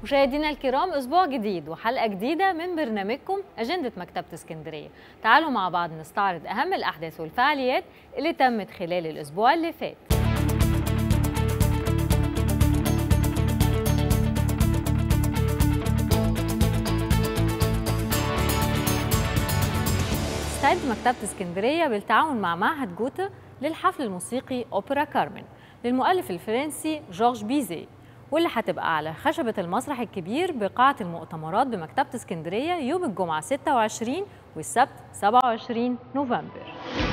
مشاهدينا الكرام اسبوع جديد وحلقه جديده من برنامجكم اجنده مكتبه اسكندريه تعالوا مع بعض نستعرض اهم الاحداث والفعاليات اللي تمت خلال الاسبوع اللي فات استعد مكتبة اسكندرية بالتعاون مع معهد جوته للحفل الموسيقي أوبرا كارمن للمؤلف الفرنسي جورج بيزي واللي هتبقى على خشبة المسرح الكبير بقاعة المؤتمرات بمكتبة اسكندرية يوم الجمعة 26 والسبت 27 نوفمبر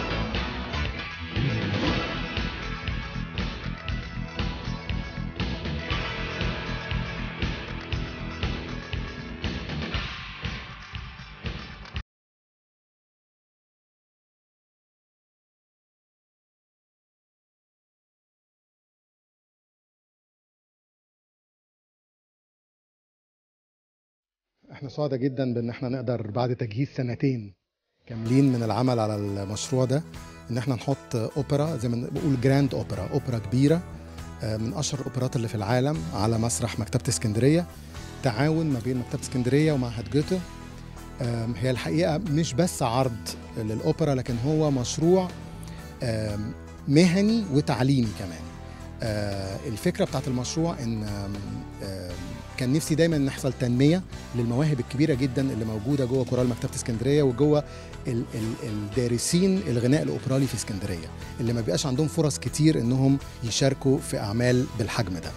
احنا سعداء جدا بان احنا نقدر بعد تجهيز سنتين كاملين من العمل على المشروع ده ان احنا نحط اوبرا زي ما بنقول جراند اوبرا اوبرا كبيره آه، من اشهر الاوبرات اللي في العالم على مسرح مكتبه اسكندريه تعاون ما بين مكتبه اسكندريه ومعهد جوته آم، هي الحقيقه مش بس عرض للاوبرا لكن هو مشروع آم، مهني وتعليمي كمان آه، الفكره بتاعت المشروع ان آم، آم، كان نفسي دايما ان يحصل تنميه للمواهب الكبيره جدا اللي موجوده جوه كورال مكتبه اسكندريه وجوه ال- ال- الدارسين الغناء الاوبرالي في اسكندريه اللي ما بيبقاش عندهم فرص كتير انهم يشاركوا في اعمال بالحجم ده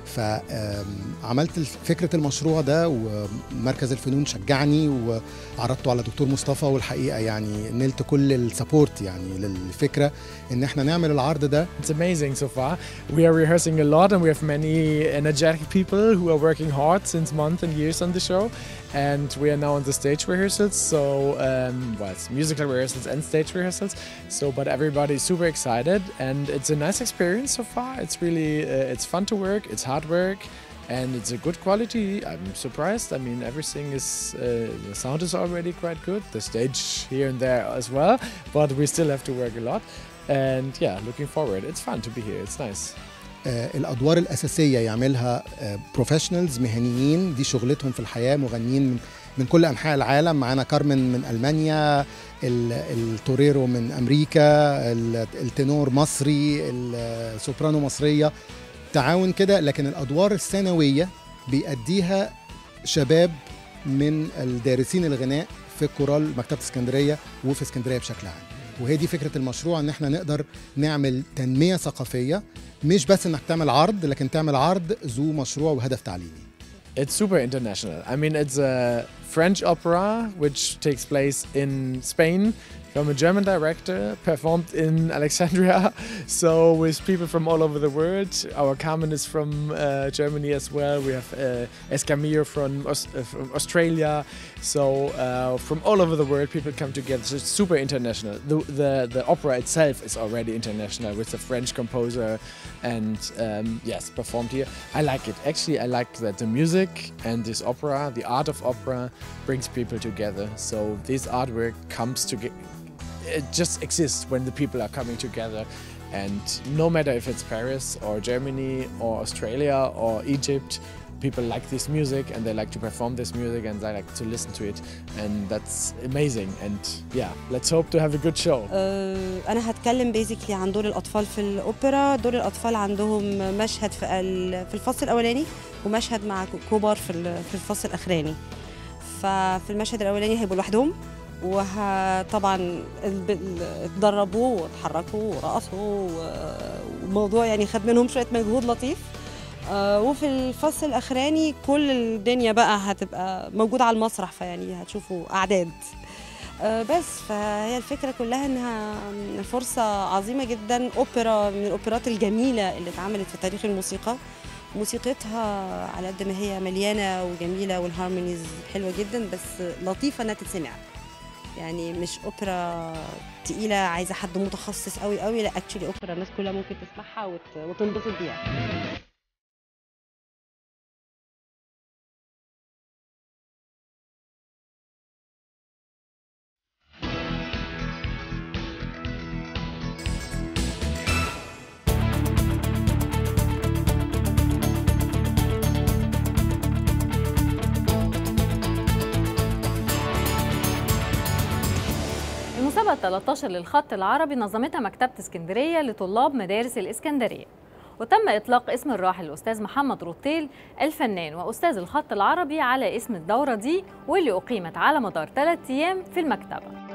فعملت فكره المشروع ده ومركز الفنون شجعني وعرضته على دكتور مصطفى والحقيقه يعني نلت كل السبورت يعني للفكره ان احنا نعمل العرض ده It's amazing so far. We are rehearsing a lot and we have many energetic people who are working hard since months and years on the show. And we are now on the stage rehearsals. So, um, well, it's musical rehearsals and stage rehearsals. So, but everybody is super excited and it's a nice experience so far. It's really, uh, it's fun to work, it's hard work. And it's a good quality. I'm surprised. I mean, everything is uh, the sound is already quite good. The stage here and there as well, but we still have to work a lot. And yeah, looking forward. It's fun to be here. It's nice. آه، الادوار الاساسيه يعملها بروفيشنالز مهنيين دي شغلتهم في الحياه مغنيين من من كل انحاء العالم معانا كارمن من المانيا ال- التوريرو من امريكا ال- التنور مصري السوبرانو مصريه تعاون كده لكن الادوار الثانويه بيأديها شباب من الدارسين الغناء في كورال مكتبه اسكندريه وفي اسكندريه بشكل عام وهي دي فكره المشروع ان احنا نقدر نعمل تنميه ثقافيه مش بس انك تعمل عرض لكن تعمل عرض ذو مشروع وهدف تعليمي It's super international. I mean, it's a French opera which takes place in Spain from a German director, performed in Alexandria. So, with people from all over the world. Our Carmen is from uh, Germany as well. We have uh, Escamillo from, Aus- uh, from Australia. So, uh, from all over the world, people come together. So, it's super international. The, the, the opera itself is already international with a French composer and um, yes, performed here. I like it. Actually, I like that the music and this opera, the art of opera, brings people together. So this artwork comes together. It just exists when the people are coming together. And no matter if it's Paris or Germany or Australia or Egypt, people like this music and they like to perform this music and they like to listen to it. And that's amazing. And yeah, let's hope to have a good show. آه، انا هتكلم بيزيكلي عن دور الاطفال في الاوبرا دور الاطفال عندهم مشهد في ال- في الفصل الاولاني ومشهد مع كبار في ال- في الفصل الاخراني ففي المشهد الاولاني هيبقوا لوحدهم وطبعا اتدربوا واتحركوا ورقصوا و- والموضوع يعني خد منهم شويه مجهود لطيف آه، وفي الفصل الاخراني كل الدنيا بقى هتبقى موجوده على المسرح فيعني هتشوفوا اعداد آه، بس فهي الفكرة كلها انها فرصة عظيمة جدا اوبرا من الاوبرات الجميلة اللي اتعملت في تاريخ الموسيقى موسيقتها على قد ما هي مليانة وجميلة والهارمونيز حلوة جدا بس لطيفة انها تتسمع يعني مش اوبرا تقيلة عايزة حد متخصص قوي قوي لا اكشلي اوبرا الناس كلها ممكن تسمعها وت- وتنبسط بيها المسابقة 13 للخط العربي نظمتها مكتبة اسكندرية لطلاب مدارس الإسكندرية وتم إطلاق اسم الراحل الأستاذ محمد روتيل الفنان وأستاذ الخط العربي على اسم الدورة دي واللي أقيمت على مدار ثلاثة أيام في المكتبة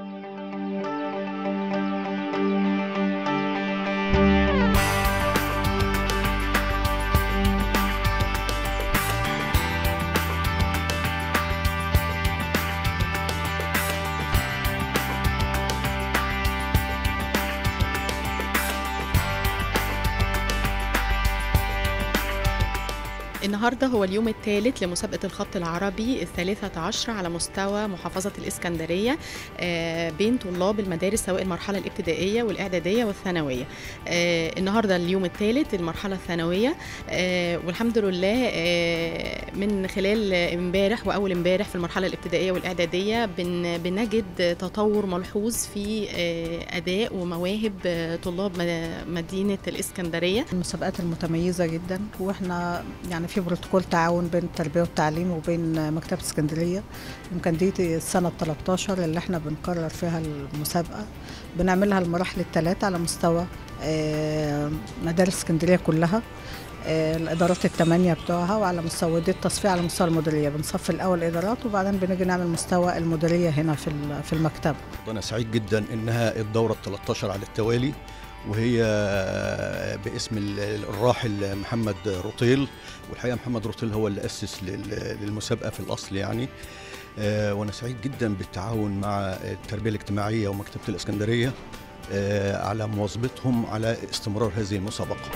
النهارده هو اليوم الثالث لمسابقة الخط العربي الثالثة عشر على مستوى محافظة الإسكندرية آه، بين طلاب المدارس سواء المرحلة الابتدائية والإعدادية والثانوية آه، النهارده اليوم الثالث المرحلة الثانوية آه، والحمد لله آه، من خلال امبارح وأول امبارح في المرحلة الابتدائية والإعدادية بن- بنجد تطور ملحوظ في آه، أداء ومواهب آه، طلاب م- مدينة الإسكندرية المسابقات المتميزة جدا واحنا يعني في بروتوكول تعاون بين التربية والتعليم وبين مكتبة اسكندرية يمكن دي السنة 13 اللي احنا بنكرر فيها المسابقة بنعملها المراحل الثلاثة على مستوى آه، مدارس اسكندرية كلها آه، الإدارات الثمانية بتوعها وعلى مستوى دي التصفية على مستوى المديرية بنصفي الأول إدارات وبعدين بنيجي نعمل مستوى المديرية هنا في ال- في المكتبة أنا سعيد جدا إنها الدورة ال 13 على التوالي وهي باسم ال- الراحل محمد روطيل والحقيقة محمد روطيل هو اللي أسس لل- للمسابقة في الأصل يعني آه، وأنا سعيد جدا بالتعاون مع التربية الاجتماعية ومكتبة الإسكندرية آه، على مواظبتهم على استمرار هذه المسابقة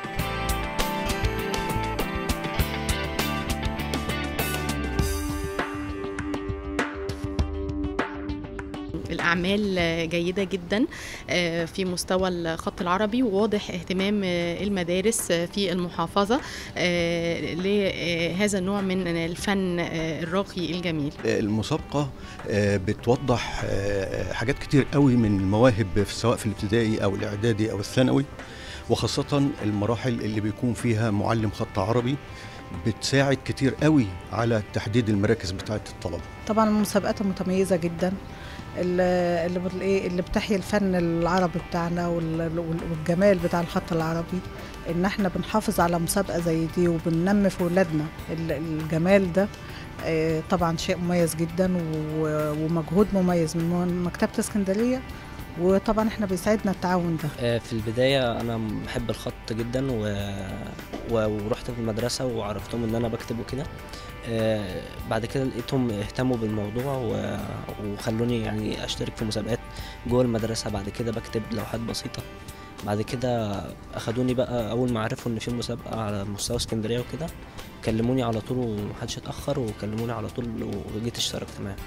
الأعمال جيدة جدا آه، في مستوى الخط العربي وواضح اهتمام آه، المدارس آه، في المحافظة آه، لهذا النوع من الفن آه، الراقي الجميل المسابقة آه، بتوضح آه، حاجات كتير قوي من المواهب في سواء في الابتدائي أو الإعدادي أو الثانوي وخاصة المراحل اللي بيكون فيها معلم خط عربي بتساعد كتير قوي على تحديد المراكز بتاعة الطلبة طبعا المسابقات المتميزة جدا اللي اللي بت- إيه، اللي بتحيي الفن العربي بتاعنا وال- وال- والجمال بتاع الخط العربي ان احنا بنحافظ على مسابقة زي دي وبننمي في ولادنا ال- الجمال ده آه، طبعا شيء مميز جدا و- ومجهود مميز من مكتبة اسكندرية وطبعا احنا بيسعدنا التعاون ده آه، في البداية أنا بحب الخط جدا و... و... ورحت في المدرسة وعرفتهم إن أنا بكتب وكده آه، بعد كده لقيتهم اهتموا بالموضوع و... وخلوني يعني أشترك في مسابقات جوه المدرسة بعد كده بكتب لوحات بسيطة بعد كده أخدوني بقى أول ما عرفوا إن في مسابقة على مستوى اسكندرية وكده كلموني على طول ومحدش اتأخر وكلموني على طول وجيت اشتركت معاهم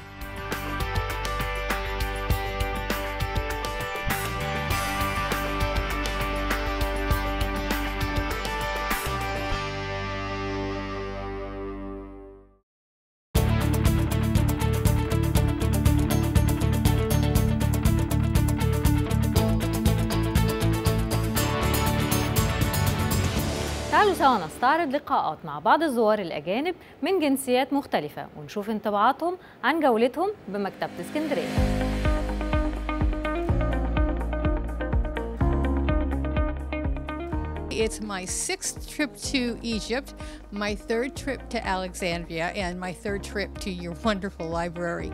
تعالوا سوا نستعرض لقاءات مع بعض الزوار الأجانب من جنسيات مختلفة ونشوف انطباعاتهم عن جولتهم بمكتبة اسكندرية It's my sixth trip to Egypt, my third trip to Alexandria, and my third trip to your wonderful library.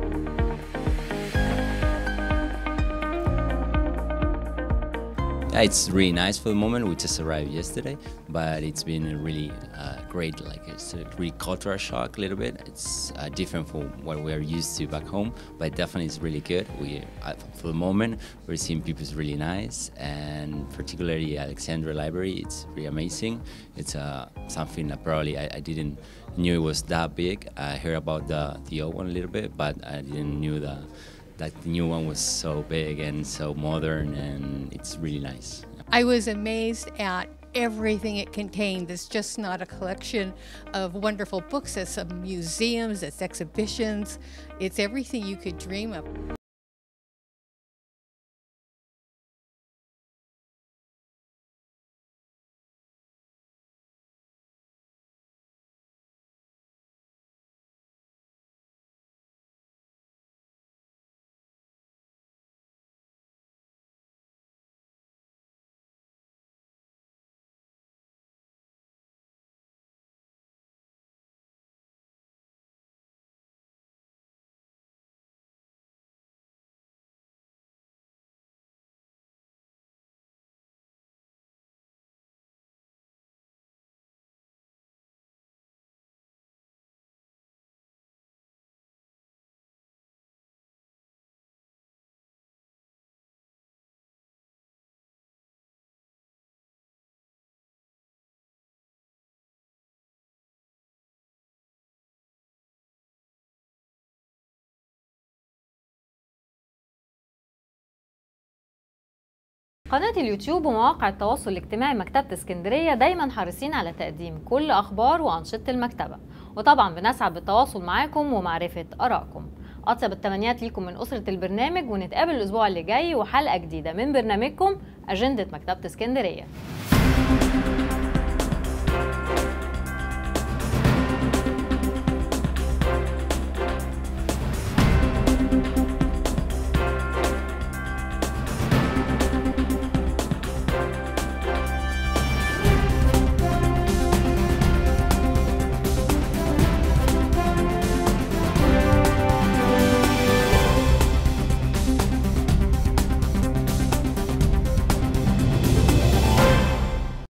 Yeah, it's really nice for the moment. We just arrived yesterday, but it's been a really uh, great. Like it's a really cultural shock a little bit. It's uh, different from what we're used to back home, but definitely it's really good. We, uh, for the moment, we're seeing people's really nice, and particularly Alexandra Library. It's really amazing. It's uh, something that probably I, I didn't knew it was that big. I heard about the the old one a little bit, but I didn't knew the that the new one was so big and so modern and it's really nice. I was amazed at everything it contained. It's just not a collection of wonderful books, it's some museums, it's exhibitions, it's everything you could dream of. قناة اليوتيوب ومواقع التواصل الاجتماعي مكتبة اسكندرية دايما حريصين على تقديم كل أخبار وأنشطة المكتبة وطبعا بنسعد بالتواصل معاكم ومعرفة آرائكم أطيب التمنيات ليكم من أسرة البرنامج ونتقابل الأسبوع اللي جاي وحلقة جديدة من برنامجكم أجندة مكتبة اسكندرية